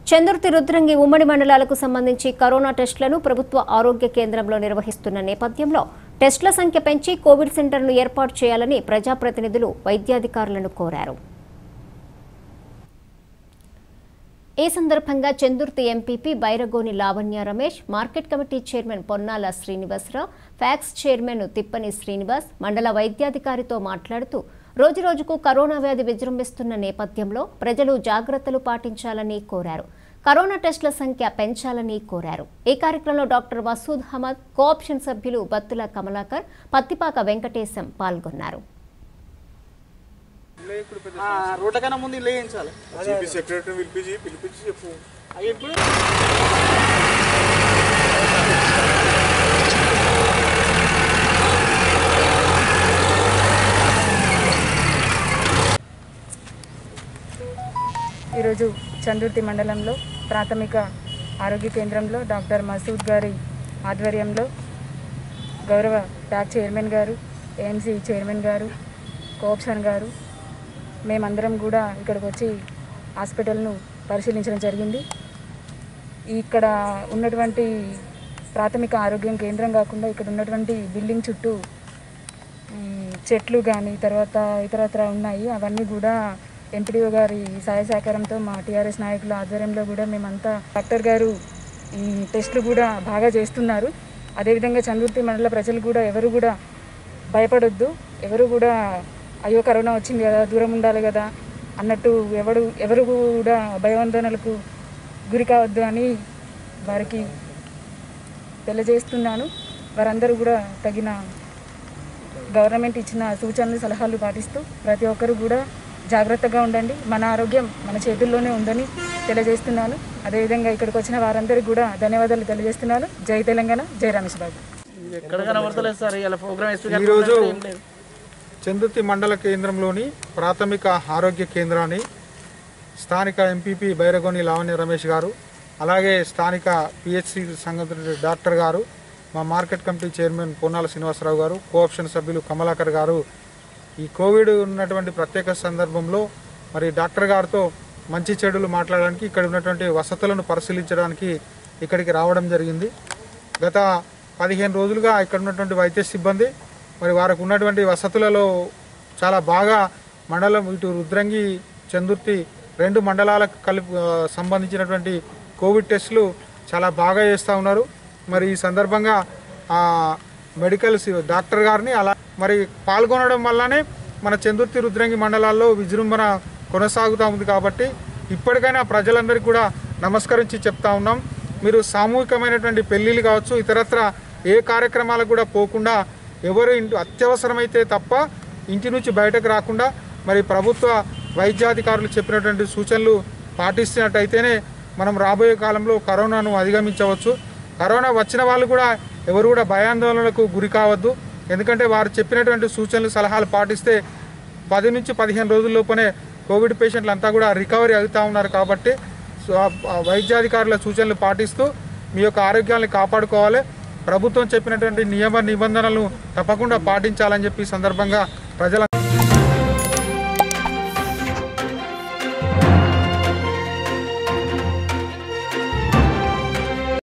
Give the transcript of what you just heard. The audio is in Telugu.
చందుర్తి రుద్రంగి ఉమ్మడి మండలాలకు సంబంధించి కరోనా టెస్టులను ప్రభుత్వ ఆరోగ్య కేంద్రంలో నిర్వహిస్తున్న నేపథ్యంలో టెస్టుల సంఖ్య పెంచి కోవిడ్ సెంటర్ను ఏర్పాటు చేయాలని ప్రజాప్రతినిధులు వైద్యాధికారులను కోరారు ఈ సందర్భంగా Chandurthi MPP Bairagoni Lavanya Ramesh market committee chairman Ponnala Srinivasarao PACS chairman Thippani Srinivas మండల వైద్యాధికారితో మాట్లాడుతూ రోజురోజుకు కరోనా వ్యాధి విజృంభిస్తున్న నేపథ్యంలో ప్రజలు జాగ్రత్తలు పాటించాలని కోరారు కరోనా టెస్టుల సంఖ్య పెంచాలని కోరారు ఈ కార్యక్రమంలో డాక్టర్ మసూద్ అహ్మద్ కోఆప్షన్ సభ్యులు బత్తుల కమలాకర్ పత్తిపాక వెంకటేశం పాల్గొన్నారు ఆ, రోడ్ల కన్నా ముందు ఇల్లు వేయించాలి జీపీ సెక్రటరీ పిలిపించి పిలిపించి చెప్పు అవి ఇప్పుడు ఈరోజు చందుర్తి మండలంలో ప్రాథమిక ఆరోగ్య కేంద్రంలో డాక్టర్ మసూద్ గారి ఆధ్వర్యంలో గౌరవ ప్యాక్ చైర్మన్ గారు ఏఎంసీ చైర్మన్ గారు కోఆప్షన్ గారు మేమందరం కూడా ఇక్కడికి వచ్చి హాస్పిటల్ను పరిశీలించడం జరిగింది ఇక్కడ ఉన్నటువంటి ప్రాథమిక ఆరోగ్యం కేంద్రం కాకుండా ఇక్కడ ఉన్నటువంటి బిల్డింగ్ చుట్టూ మ్, చెట్లు కానీ తర్వాత ఇతరత్ర ఉన్నాయి అవన్నీ కూడా ఎంపీడీఓ గారి సహాయ సహకారంతో మా టీఆర్ఎస్ నాయకుల ఆధ్వర్యంలో కూడా మేమంతా డాక్టర్ గారు ఈ టెస్టులు కూడా బాగా చేస్తున్నారు అదేవిధంగా చందుర్తి మండల ప్రజలు కూడా ఎవరు కూడా భయపడొద్దు ఎవరు కూడా అయ్యో కరోనా వచ్చింది కదా దూరం ఉండాలి కదా అన్నట్టు ఎవడు ఎవరు కూడా భయాందోళనలకు గురి కావద్దు అని వారికి తెలియజేస్తున్నాను వారందరూ కూడా తగిన గవర్నమెంట్ ఇచ్చిన సూచనలు సలహాలు పాటిస్తూ ప్రతి ఒక్కరు కూడా జాగ్రత్తగా ఉండండి మన ఆరోగ్యం మన చేతుల్లోనే ఉందని తెలియజేస్తున్నాను అదేవిధంగా ఇక్కడికి వచ్చిన వారందరికీ కూడా ధన్యవాదాలు తెలియజేస్తున్నాను జై తెలంగాణ జై రమేష్ బాబు ఎక్కడ కనబడతలేదు సార్ ఇలా ప్రోగ్రామ్ వేస్తే ఈరోజు చందుర్తి మండల కేంద్రంలోని ప్రాథమిక ఆరోగ్య కేంద్రాన్ని స్థానిక ఎంపీపీ బైరగోని లావణ్య రమేష్ గారు అలాగే స్థానిక పిహెచ్సి సంఘం డాక్టర్ గారు మా market committee chairman Ponnala Srinivasarao గారు కోఆప్షన్ సభ్యులు కమలాకర్ గారు ఈ కోవిడ్ ఉన్నటువంటి ప్రత్యేక సందర్భంలో మరి డాక్టర్ గారితో మంచి చెడులు మాట్లాడడానికి ఇక్కడ ఉన్నటువంటి వసతులను పరిశీలించడానికి ఇక్కడికి రావడం జరిగింది గత పదిహేను రోజులుగా ఇక్కడ ఉన్నటువంటి వైద్య సిబ్బంది మరి వారికి ఉన్నటువంటి వసతులలో చాలా బాగా మండలం ఇటు రుద్రంగి చందుర్తి రెండు మండలాలకు కలిపి ఆ, సంబంధించినటువంటి కోవిడ్ టెస్టులు చాలా బాగా చేస్తూ ఉన్నారు మరి ఈ సందర్భంగా ఆ, మెడికల్ సి- డాక్టర్ గారిని అలా మరి పాల్గొనడం వల్లనే మన చందుర్తి రుద్రంగి మండలాల్లో విజృంభణ కొనసాగుతూ ఉంది కాబట్టి ఇప్పటికైనా ప్రజలందరికీ కూడా నమస్కరించి చెప్తా ఉన్నాం మీరు సామూహికమైనటువంటి పెళ్ళిళ్ళు కావచ్చు ఇతరత్ర ఏ కార్యక్రమాలకు కూడా పోకుండా ఎవరు ఇంటి అత్యవసరమైతే తప్ప ఇంటి నుంచి బయటకు రాకుండా మరి ప్రభుత్వ వైద్యాధికారులు చెప్పినటువంటి సూచనలు పాటిస్తున్నట్టయితేనే మనం రాబోయే కాలంలో కరోనాను అధిగమించవచ్చు కరోనా వచ్చిన వాళ్ళు కూడా ఎవరు కూడా భయాందోళనలకు గురి కావద్దు ఎందుకంటే వారు చెప్పినటువంటి సూచనలు సలహాలు పాటిస్తే పది నుంచి పదిహేను రోజుల లోపనే కోవిడ్ పేషెంట్లు అంతా కూడా రికవరీ అవుతూ ఉన్నారు కాబట్టి సో ఆ- ఆ వైద్యాధికారుల సూచనలు పాటిస్తూ మీ యొక్క ఆరోగ్యాన్ని కాపాడుకోవాలి ప్రభుత్వం చెప్పినటువంటి నియమ నిబంధనలను తప్పకుండా పాటించాలని చెప్పి ఈ సందర్భంగా ప్రజల